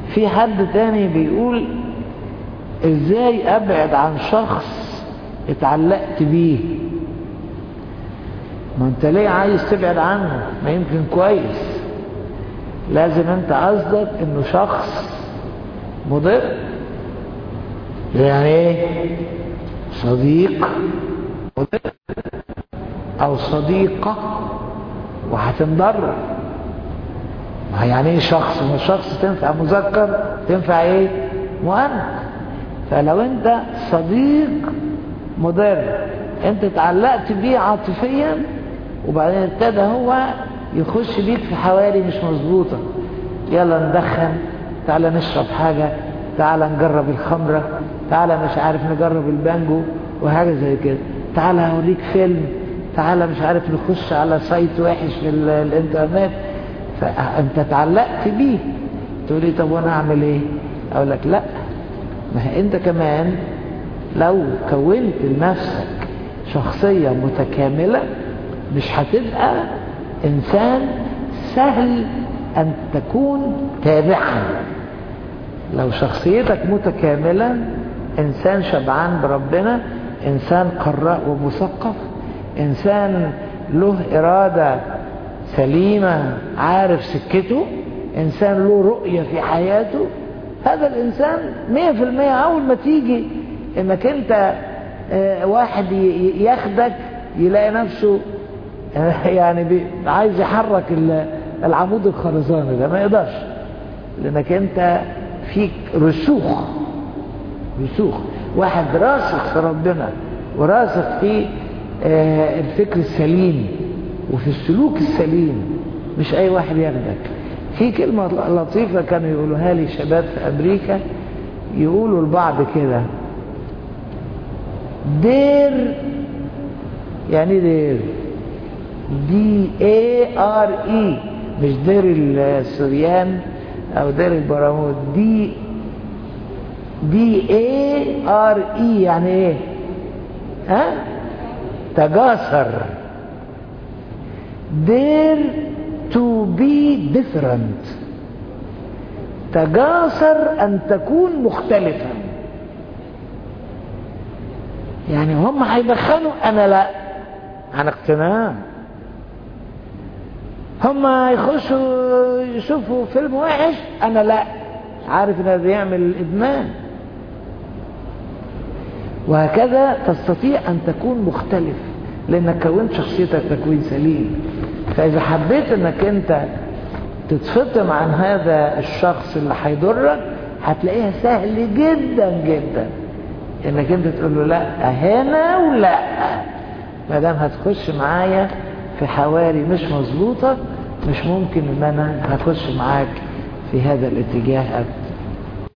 في حد تاني بيقول ازاي ابعد عن شخص اتعلقت بيه ما انت ليه عايز تبعد عنه ما يمكن كويس لازم انت قصدك انه شخص مضر يعني ايه صديق مضر او صديقة وهتنضر ما يعني ايه شخص ما الشخص تنفع مذكر تنفع ايه مؤنث فلو انت صديق مضر انت اتعلقت بيه عاطفيا وبعدين ابتدى هو يخش بيك في حواري مش مظبوطه يلا ندخن تعالى نشرب حاجه تعالى نجرب الخمره تعالى مش عارف نجرب البانجو وحاجه زي كده تعالى هوريك فيلم تعالى مش عارف نخش على سايت وحش في ال- الانترنت فانت اتعلقت بيه تقول لي طب وانا اعمل ايه اقول لك لا ما هي انت كمان لو كونت لنفسك شخصية متكاملة مش هتبقى انسان سهل ان تكون تابعا لو شخصيتك متكاملة انسان شبعان بربنا انسان قراء ومثقف انسان له ارادة سليمة عارف سكته انسان له رؤية في حياته هذا الانسان مية في المية اول ما تيجي انك انت آه، واحد ي- ي- ياخدك يلاقي نفسه آه، يعني بي- عايز يحرك ال- العمود الخرساني ده ما يقدرش لانك انت فيك رسوخ رسوخ واحد راسخ في ربنا وراسخ في آه، الفكر السليم وفي السلوك السليم مش اي واحد ياخدك في كلمة لطيفة كانوا يقولوها لي شباب في امريكا يقولوا البعض كده دير يعني إيه دير دي اي ار اي مش دير السوريان او دير البرامود دي دي اي ار اي يعني ايه ها تجاسر dare to be different تجاسر ان تكون مختلفا يعني هم هيدخنوا انا لا عن اقتناع هم يخشوا يشوفوا فيلم وحش انا لا عارف ان ده بيعمل ادمان وهكذا تستطيع ان تكون مختلف لانك كونت شخصيتك تكوين سليم فاذا حبيت انك انت تتفطم عن هذا الشخص اللي هيضرك هتلاقيها سهل جدا جدا انك انت تقول له لا هنا ولا ما دام هتخش معايا في حواري مش مظبوطه مش ممكن ان انا هخش معاك في هذا الاتجاه ابدا